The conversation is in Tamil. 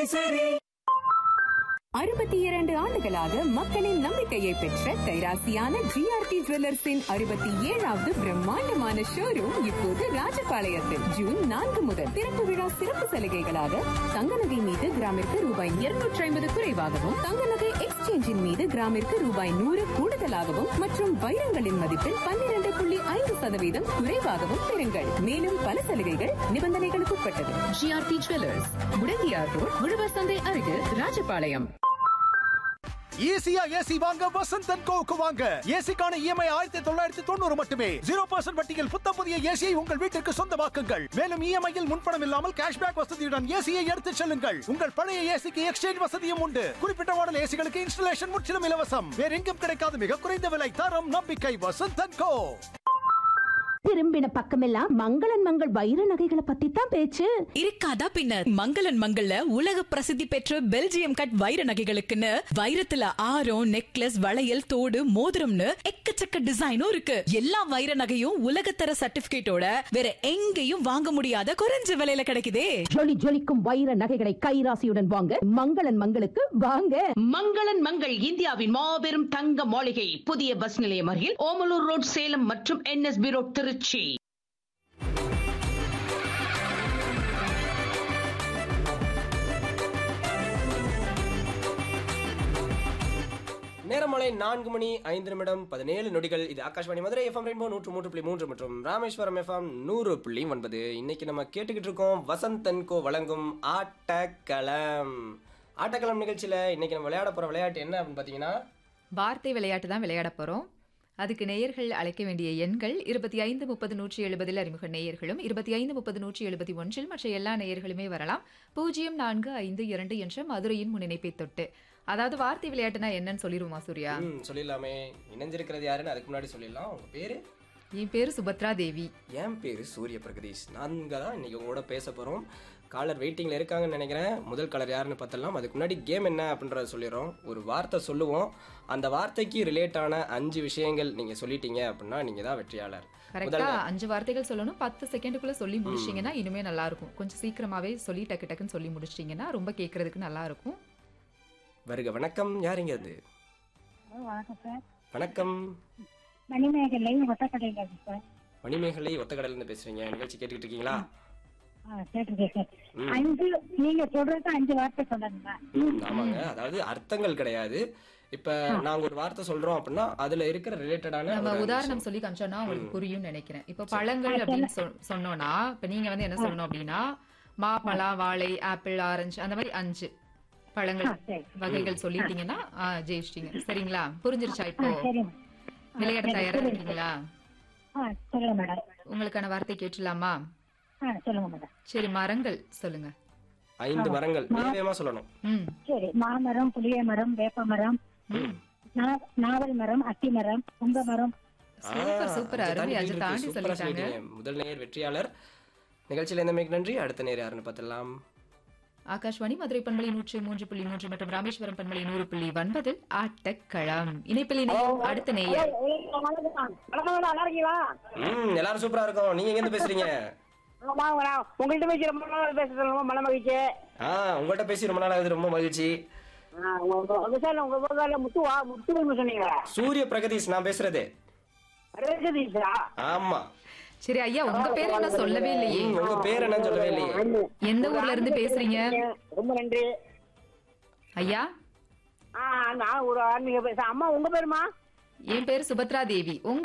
சரி சரி அறுபத்தி இரண்டு ஆண்டுகளாக மக்களின் நம்பிக்கையை பெற்ற கைராசியான ஜிஆர்டி ஜுவல்லர்ஸின் அறுபத்தி ஏழாவது பிரம்மாண்டமான ஷோரூம் இப்போது ராஜபாளையத்தில் ஜூன் நான்கு முதல் திறப்பு விழா சிறப்பு சலுகைகளாக தங்க நகை மீது கிராமிற்கு ரூபாய் இருநூற்றி ஐம்பது குறைவாகவும் தங்க நகை எக்ஸ்சேஞ்சின் மீது கிராமிற்கு ரூபாய் நூறு கூடுதலாகவும் மற்றும் வைரங்களின் மதிப்பில் பன்னிரண்டு புள்ளி ஐந்து சதவீதம் குறைவாகவும் பெறுங்கள் மேலும் பல சலுகைகள் நிபந்தனைகளுக்கு உட்பட்டது ஜிஆர்டி ஜுவல்லர்ஸ் முடங்கியார் ரோட் உழவர் சந்தை அருகில் ராஜபாளையம் ஈஸியா ஏசி வாங்க வசந்த் அண்ட் கோவுக்கு வாங்க ஏசிக்கான இஎம்ஐ ஆயிரத்தி தொள்ளாயிரத்தி தொண்ணூறு மட்டுமே ஜீரோ பர்சன்ட் வட்டியில் புத்தம் புதிய ஏசியை உங்கள் வீட்டிற்கு சொந்தமாக்குங்கள் மேலும் இஎம்ஐயில் முன்பணம் இல்லாமல் கேஷ்பேக் வசதியுடன் ஏசியை எடுத்துச் செல்லுங்கள் உங்கள் பழைய ஏசிக்கு எக்ஸ்சேஞ்ச் வசதியும் உண்டு குறிப்பிட்ட மாடல் ஏசிகளுக்கு இன்ஸ்டலேஷன் முற்றிலும் இலவசம் வேற எங்கும் கிடைக்காத மிக குறைந்த விலை தரம் நம்பிக்கை வசந்த் அண்ட் கோ திரும்பின பக்கமெல்லாம் மங்களன் மங்கள் வைர நகைகளை பத்தி தான் பேச்சு இருக்காதா பின்ன மங்களன் மங்கள்ல உலக பிரசித்தி பெற்ற பெல்ஜியம் கட் வைர நகைகளுக்குன்னு வைரத்துல ஆரம் நெக்லஸ் வளையல் தோடு மோதிரம்னு எக்கச்சக்க டிசைனும் இருக்கு எல்லா வைர நகையும் உலகத்தர சர்டிபிகேட்டோட வேற எங்கேயும் வாங்க முடியாத குறைஞ்ச விலையில கிடைக்குதே ஜொலி ஜொலிக்கும் வைர நகைகளை கைராசியுடன் வாங்க மங்களன் மங்களுக்கு வாங்க மங்களன் மங்கள் இந்தியாவின் மாபெரும் தங்க மாளிகை புதிய பஸ் நிலையம் அருகில் ஓமலூர் ரோட் சேலம் மற்றும் என்எஸ்பி ரோட் திருச்சி நேரமலை நான்கு மணி ஐந்து நிமிடம் பதினேழு நொடிகள் இது ஆகாஷ்வாணி மதுரை எஃப்எம் ரெயின்போ நூற்று மூன்று புள்ளி மூன்று மற்றும் ராமேஸ்வரம் எஃப்எம் நூறு புள்ளி ஒன்பது இன்னைக்கு நம்ம கேட்டுக்கிட்டு இருக்கோம் வசந்த் அன்கோ வழங்கும் ஆட்டக்களம் ஆட்டக்களம் நிகழ்ச்சியில் இன்னைக்கு நம்ம விளையாட போகிற விளையாட்டு என்ன அப்படின்னு பார்த்தீங்கன்னா வார்த்தை விளையாட்டு தான் விளையாட போகிறோம் அதுக்கு நேயர்கள் அழைக்க வேண்டிய எண்கள் இருபத்தி ஐந்து முப்பது நூற்றி எழுபதில் அறிமுக நேயர்களும் இருபத்தி ஐந்து முப்பது நூற்றி எழுபத்தி ஒன்றில் மற்ற எல்லா நேயர்களுமே வரலாம் பூஜ்ஜியம் நான்கு ஐந்து இரண்டு என்ற மதுரையின் முன்னிணைப்பை தொட்டு அதாவது வார்த்தை விளையாட்டுனா என்னன்னு சொல்லிடுவோமா சூர்யா ம் சொல்லிடலாமே இணைஞ்சிருக்கிறது யாருன்னு அதுக்கு முன்னாடி சொல்லிடலாம் உங்க பேரு என் பேரு சுபத்ரா தேவி என் பேரு சூரிய பிரகதீஷ் நாங்க தான் இன்னைக்கு உங்க கூட பேச போறோம் காலர் வெயிட்டிங்ல இருக்காங்கன்னு நினைக்கிறேன் முதல் காலர் யாருன்னு பார்த்தலாம் அதுக்கு முன்னாடி கேம் என்ன அப்படின்றத சொல்லிடுறோம் ஒரு வார்த்தை சொல்லுவோம் அந்த வார்த்தைக்கு ரிலேட்டான அஞ்சு விஷயங்கள் நீங்க சொல்லிட்டீங்க அப்படின்னா நீங்க தான் வெற்றியாளர் கரெக்டா அஞ்சு வார்த்தைகள் சொல்லணும் பத்து செகண்டுக்குள்ள சொல்லி முடிச்சிங்கன்னா இனிமே நல்லா இருக்கும் கொஞ்சம் சீக்கிரமாவே சொல்லி டக்கு டக்குன்னு சொல்லி முடிச்சிட்டிங்கன்னா ரொம்ப கேட்கறதுக்கு நல்லா இருக்கும் வருக வணக்கம் யாருங்க அது வணக்கம் சார் வணக்கம் மணிமேகலை ஒட்டக்கடையில் சார் மணிமேகலை ஒத்தக்கடையில இருந்து பேசுறீங்க நிகழ்ச்சி கேட்டுக்கிட்டு இருக்கீங்களா ஆ கேட்டிருக்கேன் சார் ம். அஞ்சு நீங்க சொல்றது அஞ்சு வார்த்தை சொல்லணுங்க ம், ஆமாங்க அதாவது அர்த்தங்கள் கிடையாது இப்ப நாங்க ஒரு வார்த்தை சொல்றோம் அப்படின்னா அதுல இருக்கிற ரிலேட்டடான நம்ம உதாரணம் சொல்லி காமிச்சோம்னா உங்களுக்கு புரியும்னு நினைக்கிறேன் இப்போ பழங்கள் அப்படின்னு சொ- சொன்னோம்னா இப்போ நீங்க வந்து என்ன சொல்லணும் அப்படின்னா மாப்பழா வாழை ஆப்பிள் ஆரஞ்சு அந்த மாதிரி அஞ்சு பழங்கள் ஆ, சரி. வகைகள் சொல்லிட்டீங்கன்னா ஆ, ஜெயிச்சிட்டீங்க சரிங்களா புரிஞ்சிருச்சா இப்போ சரிங்க விளையாட தயாரா இருக்கீங்களா ஆ சொல்லுங்க மேடம் உங்களுக்கான வார்த்தை கேட்டுலாமா ஆ சொல்லுங்க மேடம் சரி மரங்கள் சொல்லுங்க ஐந்து மரங்கள் வேகமா சொல்லணும் ம் சரி மாமரம் புளிய மரம் வேப்ப மரம் நா- நாவல் மரம் அத்தி மரம் உங்க மரம் சூப்பர் ஆ, சூப்பர் அஞ்சு அருமை தாண்டி அது போயிட்டு தாண்டி இருக்கு. சூப்பரா சொல்லிட்டாங்க சொல்லிட்டீங்க. முதல் நேயர் வெற்றியாளர் நிகழ்ச்சியில் எந்தமைக்கு நன்றி அடுத்த நேர் யாருன்னு பார்த்துடலாம் ஆகாஷ்வாணி மதுரை பண்பலை நூற்றி மூன்று புள்ளி மூன்று மற்றும் ராமேஸ்வரம் பண்பலை நூறு புள்ளி ஒன்பதில் ஆட்டக்களம் இணைப்பில் இணையும் அடுத்த நேயர் வணக்கம் நல்லா இருக்கீங்களா ம் எல்லாரும் சூப்பரா இருக்கும் நீங்க எங்க இருந்து பேசுறீங்க உங்கள்கிட்ட பேசி ரொம்ப நாள் பேச ரொம்ப மன மகிழ்ச்சி ஆ உங்கள்கிட்ட பேசி ரொம்ப நாள் ஆகுது ரொம்ப மகிழ்ச்சி உங்க சார் உங்க பேர்ல முத்துவா முத்து சொன்னீங்க சூரிய பிரகதீஷ் நான் பேசுறது ஆமா சரி ஐயா உங்க பேர் என்ன சொல்லவே இல்லையே ம், உங்க பேர் என்னன்னு சொல்லவே இல்லையே எந்த ஊர்ல இருந்து பேசுறீங்க ரொம்ப நன்றி ஐயா ஆ நான் ஒரு ஆன்மீக பேச அம்மா உங்க பேருமா என் பேர் சுபத்ரா தேவி உங்க